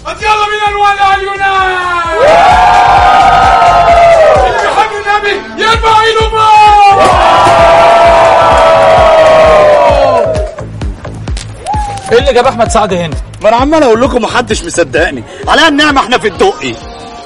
قد يلا بينا نولع اليونان اللي بيحب النبي يرفع ايده فوق ايه اللي جاب احمد سعد هنا ما انا عمال اقول لكم محدش مصدقني عليها النعمه احنا في الدقي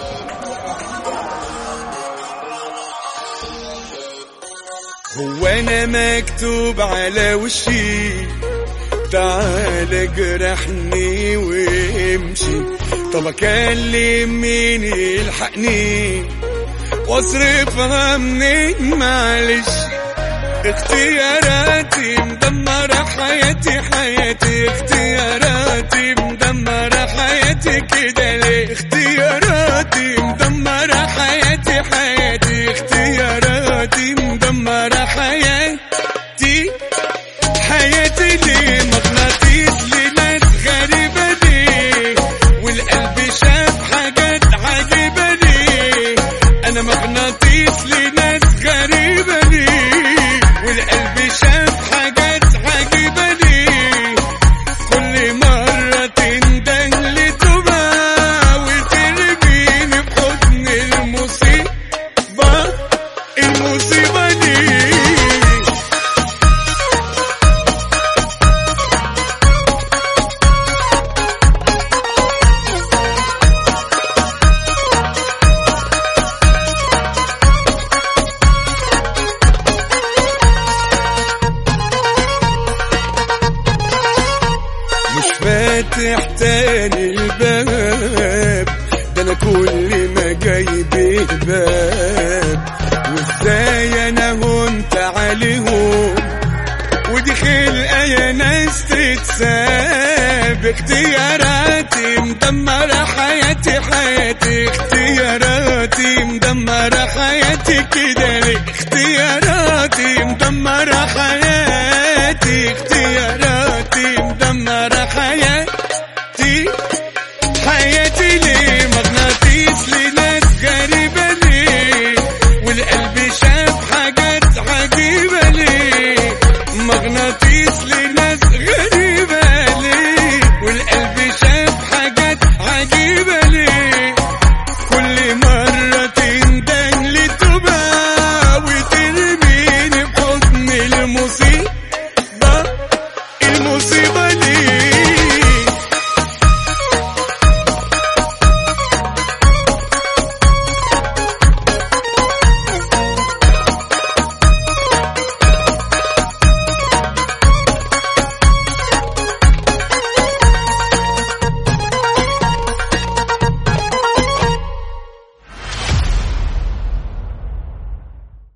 هو انا مكتوب على وشي تعال جرحني وامشي طب اكلم مين يلحقني واصرفها منين معلش اختياراتي مدمرة حياتي حياتي اختياراتي مدمرة حياتي كده ليه اختياراتي مدمرة حياتي حياتي اختياراتي مدمرة حياتي حياتي ليه مغناطيس لناس غريبة ليه والقلب شاف حاجات عجيبة ليه أنا مغناطيس لناس غريبة ليه والقلب شاف حاجات عجيبة ليه كل مرة تنده لتبا وترميني في حضن المصيبة المصيبة دي مش فاتح تاني الباب ده انا كل ما جايب باب وازاي انا هنت عليهم ودي خلقه يا ناس تتساب اختياراتي مدمرة حياتي حياتي اختياراتي مدمرة حياتي كده ليه اختياراتي مدمرة حياتي اختياراتي مدمرة حياتي حياتي ليه مغناطيس لناس غريبة ليه والقلب شاف حاجات عجيبة ليه مغناطيس لناس غريبة ليه والقلب شاف حاجات عجيبة